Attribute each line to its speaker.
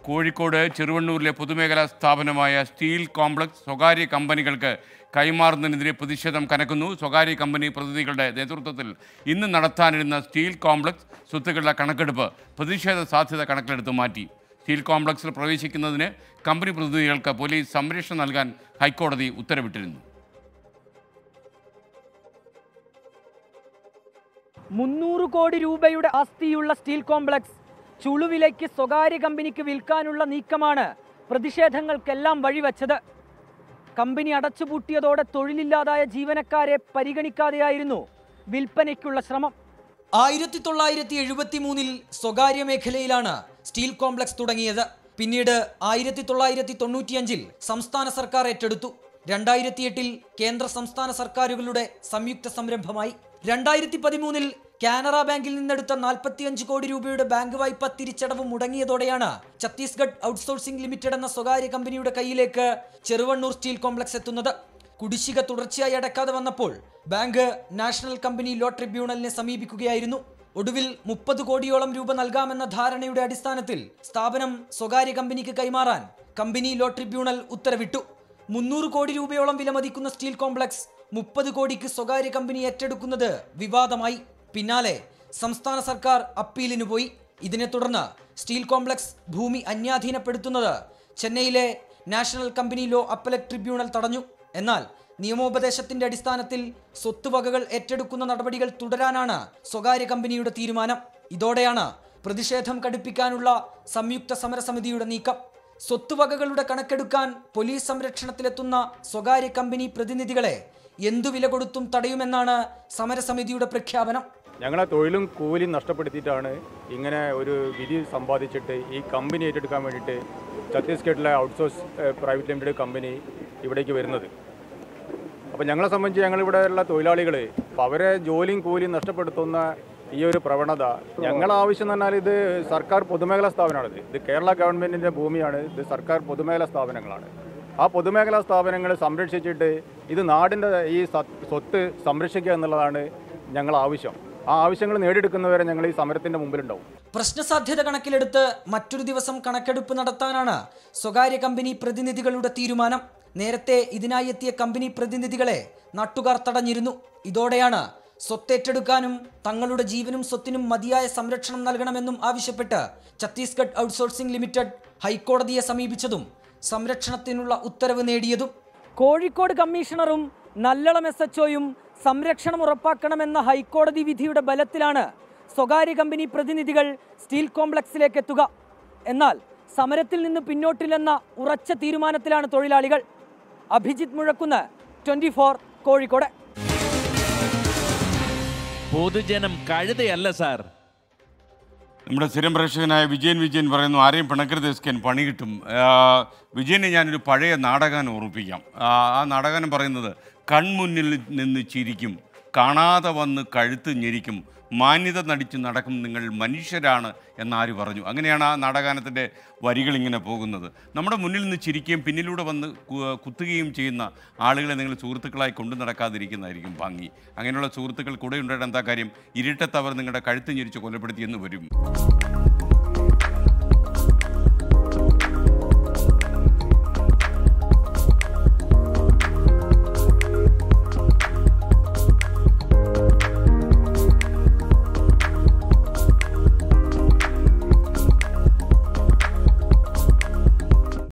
Speaker 1: കോഴിക്കോട് ചെറുവണ്ണൂരിലെ പൊതുമേഖലാ സ്ഥാപനമായ steel complex സ്വകാര്യ കമ്പനികൾക്ക് കൈമാറുന്നതിനെതിരെ പ്രതിഷേധം കനക്കുന്നു സ്വകാര്യ കമ്പനി പ്രതിനിധികളുടെ നേതൃത്വത്തിൽ ഇന്ന് നടത്താനിരുന്ന സ്റ്റീൽ കോംപ്ലക്സ് സ്വത്തുക്കളുടെ കണക്കെടുപ്പ് പ്രതിഷേധ സാധ്യത കണക്കിലെടുത്ത് മാറ്റി സ്റ്റീൽ കോംപ്ലക്സിൽ പ്രവേശിക്കുന്നതിന് കമ്പനി പ്രതിനിധികൾക്ക് പോലീസ് സംരക്ഷണം നൽകാൻ ഹൈക്കോടതി ഉത്തരവിട്ടിരുന്നു
Speaker 2: മുന്നൂറ് കോടി രൂപയുടെ ആസ്തിയുള്ള സ്റ്റീൽ കോംപ്ലക്സ് ചുളുവിലേക്ക് സ്വകാര്യ കമ്പനിക്ക് വിൽക്കാനുള്ള നീക്കമാണ് പ്രതിഷേധങ്ങൾക്കെല്ലാം വഴിവെച്ചത് കമ്പനി അടച്ചുപൂട്ടിയതോടെ തൊഴിലില്ലാതായ ജീവനക്കാരെ പരിഗണിക്കാതെയായിരുന്നു വിൽപ്പനയ്ക്കുള്ള ശ്രമം
Speaker 3: ആയിരത്തി തൊള്ളായിരത്തി എഴുപത്തി മൂന്നിൽ സ്വകാര്യ മേഖലയിലാണ് സ്റ്റീൽ കോംപ്ലക്സ് തുടങ്ങിയത് പിന്നീട് ആയിരത്തി തൊള്ളായിരത്തി തൊണ്ണൂറ്റിയഞ്ചിൽ സംസ്ഥാന സർക്കാർ ഏറ്റെടുത്തു രണ്ടായിരത്തി എട്ടിൽ കേന്ദ്ര സംസ്ഥാന സർക്കാരുകളുടെ സംയുക്ത സംരംഭമായി രണ്ടായിരത്തി പതിമൂന്നിൽ കാനറ ബാങ്കിൽ നിന്നെടുത്ത നാൽപ്പത്തിയഞ്ച് കോടി രൂപയുടെ ബാങ്ക് വായ്പ തിരിച്ചടവ് മുടങ്ങിയതോടെയാണ് ഛത്തീസ്ഗഡ് ഔട്ട്സോഴ്സിംഗ് ലിമിറ്റഡ് എന്ന സ്വകാര്യ കമ്പനിയുടെ കയ്യിലേക്ക് ചെറുവണ്ണൂർ സ്റ്റീൽ കോംപ്ലക്സ് എത്തുന്നത് കുടിശ്ശിക തുടർച്ചയായി അടക്കാതെ വന്നപ്പോൾ ബാങ്ക് നാഷണൽ കമ്പനി ലോ ട്രിബ്യൂണലിനെ സമീപിക്കുകയായിരുന്നു ഒടുവിൽ മുപ്പത് കോടിയോളം രൂപ നൽകാമെന്ന ധാരണയുടെ അടിസ്ഥാനത്തിൽ സ്ഥാപനം സ്വകാര്യ കമ്പനിക്ക് കൈമാറാൻ കമ്പനി ലോ ട്രിബ്യൂണൽ ഉത്തരവിട്ടു മുന്നൂറ് കോടി രൂപയോളം വിലമതിക്കുന്ന സ്റ്റീൽ കോംപ്ലക്സ് മുപ്പത് കോടിക്ക് സ്വകാര്യ കമ്പനി ഏറ്റെടുക്കുന്നത് വിവാദമായി പിന്നാലെ സംസ്ഥാന സർക്കാർ അപ്പീലിന് പോയി ഇതിനെ തുടർന്ന് സ്റ്റീൽ കോംപ്ലക്സ് ഭൂമി അന്യാധീനപ്പെടുത്തുന്നത് ചെന്നൈയിലെ national company law appellate tribunal തടഞ്ഞു എന്നാൽ നിയമോപദേശത്തിന്റെ അടിസ്ഥാനത്തിൽ സ്വത്തുവകകൾ ഏറ്റെടുക്കുന്ന നടപടികൾ തുടരാനാണ് സ്വകാര്യ കമ്പനിയുടെ തീരുമാനം ഇതോടെയാണ് പ്രതിഷേധം കടുപ്പിക്കാനുള്ള സംയുക്ത സമരസമിതിയുടെ നീക്കം സ്വത്തുവകകളുടെ കണക്കെടുക്കാൻ പോലീസ് സംരക്ഷണത്തിലെത്തുന്ന സ്വകാര്യ കമ്പനി പ്രതിനിധികളെ എന്തു വില കൊടുത്തും തടയുമെന്നാണ് സമരസമിതിയുടെ പ്രഖ്യാപനം
Speaker 4: ഞങ്ങളെ തൊഴിലും കൂലിയും നഷ്ടപ്പെടുത്തിയിട്ടാണ് ഇങ്ങനെ ഒരു വിധി സമ്പാദിച്ചിട്ട് ഈ കമ്പനി ഏറ്റെടുക്കാൻ വേണ്ടിയിട്ട് ഛത്തീസ്ഗഡിലെ ഔട്ട്സോഴ്സ് പ്രൈവറ്റ് ലിമിറ്റഡ് കമ്പനി ഇവിടേക്ക് വരുന്നത് അപ്പോൾ ഞങ്ങളെ സംബന്ധിച്ച് ഞങ്ങളിവിടെയുള്ള തൊഴിലാളികൾ അപ്പോൾ അവരെ ജോലിയും കൂലിയും നഷ്ടപ്പെടുത്തുന്ന ഈ ഒരു പ്രവണത ഞങ്ങളെ ആവശ്യം എന്ന് പറഞ്ഞാൽ ഇത് സർക്കാർ പൊതുമേഖലാ സ്ഥാപനമാണിത് ഇത് കേരള ഗവൺമെൻറ്റിൻ്റെ ഭൂമിയാണ് ഇത് സർക്കാർ പൊതുമേഖലാ സ്ഥാപനങ്ങളാണ് ആ പൊതുമേഖലാ സ്ഥാപനങ്ങൾ സംരക്ഷിച്ചിട്ട് ഇത് നാടിൻ്റെ ഈ സ- സ്വത്ത് സംരക്ഷിക്കുക എന്നുള്ളതാണ് ഞങ്ങൾ ആവശ്യം ആ ആവശ്യങ്ങൾ നേടിയെടുക്കുന്നവരെ ഞങ്ങൾ ഈ സമരത്തിൻ്റെ മുമ്പിലുണ്ടാവും
Speaker 3: പ്രശ്നസാധ്യത കണക്കിലെടുത്ത് മറ്റൊരു ദിവസം കണക്കെടുപ്പ് നടത്താനാണ് സ്വകാര്യ കമ്പനി പ്രതിനിധികളുടെ തീരുമാനം നേരത്തെ ഇതിനായി എത്തിയ കമ്പനി പ്രതിനിധികളെ നാട്ടുകാർ തടഞ്ഞിരുന്നു ഇതോടെയാണ് സ്വത്തേറ്റെടുക്കാനും തങ്ങളുടെ ജീവനും സ്വത്തിനും മതിയായ സംരക്ഷണം നൽകണമെന്നും ആവശ്യപ്പെട്ട് ഛത്തീസ്ഗഡ് ഔട്ട്സോഴ്സിംഗ് ലിമിറ്റഡ് ഹൈക്കോടതിയെ സമീപിച്ചതും സംരക്ഷണത്തിനുള്ള ഉത്തരവ് നേടിയതും
Speaker 2: കോഴിക്കോട് കമ്മീഷണറും നല്ലളം എസ് എച്ച് സംരക്ഷണം ഉറപ്പാക്കണമെന്ന ഹൈക്കോടതി വിധിയുടെ ബലത്തിലാണ് സ്വകാര്യ കമ്പനി പ്രതിനിധികൾ സ്റ്റീൽ കോംപ്ലക്സിലേക്ക് എത്തുക എന്നാൽ സമരത്തിൽ നിന്ന് പിന്നോട്ടില്ലെന്ന ഉറച്ച തീരുമാനത്തിലാണ് തൊഴിലാളികൾ അഭിജിത്ത് മുഴക്കുന്ന് ട്വന്റി കോഴിക്കോട്
Speaker 5: പൊതുജനം കഴുതയല്ല സാർ
Speaker 1: നമ്മുടെ സ്ഥിരം പ്രേക്ഷകനായ വിജയൻ വിജയൻ പറയുന്നു ആരെയും പിണക്കരുത് എസ്കൻ പണി കിട്ടും ആ, വിജയനെ ഞാനൊരു പഴയ നാടകാനം ഓർമ്മിപ്പിക്കാം ആ ആ നാടകാനം പറയുന്നത് കൺമുന്നിൽ നിന്ന് ചിരിക്കും കാണാതെ വന്ന് കഴുത്ത് ഞെരിക്കും മാന്യത നടിച്ച് നടക്കും നിങ്ങൾ മനുഷ്യരാണ് എന്നാര് പറഞ്ഞു അങ്ങനെയാണ് ആ നാടകാനത്തിൻ്റെ വരികൾ ഇങ്ങനെ പോകുന്നത് നമ്മുടെ മുന്നിൽ നിന്ന് ചിരിക്കുകയും പിന്നിലൂടെ വന്ന് കു- കുത്തുകയും ചെയ്യുന്ന ആളുകളെ നിങ്ങൾ സുഹൃത്തുക്കളായി കൊണ്ടു നടക്കാതിരിക്കുന്നതായിരിക്കും ഭംഗി അങ്ങനെയുള്ള സുഹൃത്തുക്കൾ കൂടെ ഉണ്ടായിട്ട് എന്താ കാര്യം ഇരുട്ടത്തവർ നിങ്ങളുടെ കഴുത്ത് ഞെരിച്ച് കൊലപ്പെടുത്തിയെന്ന് വരും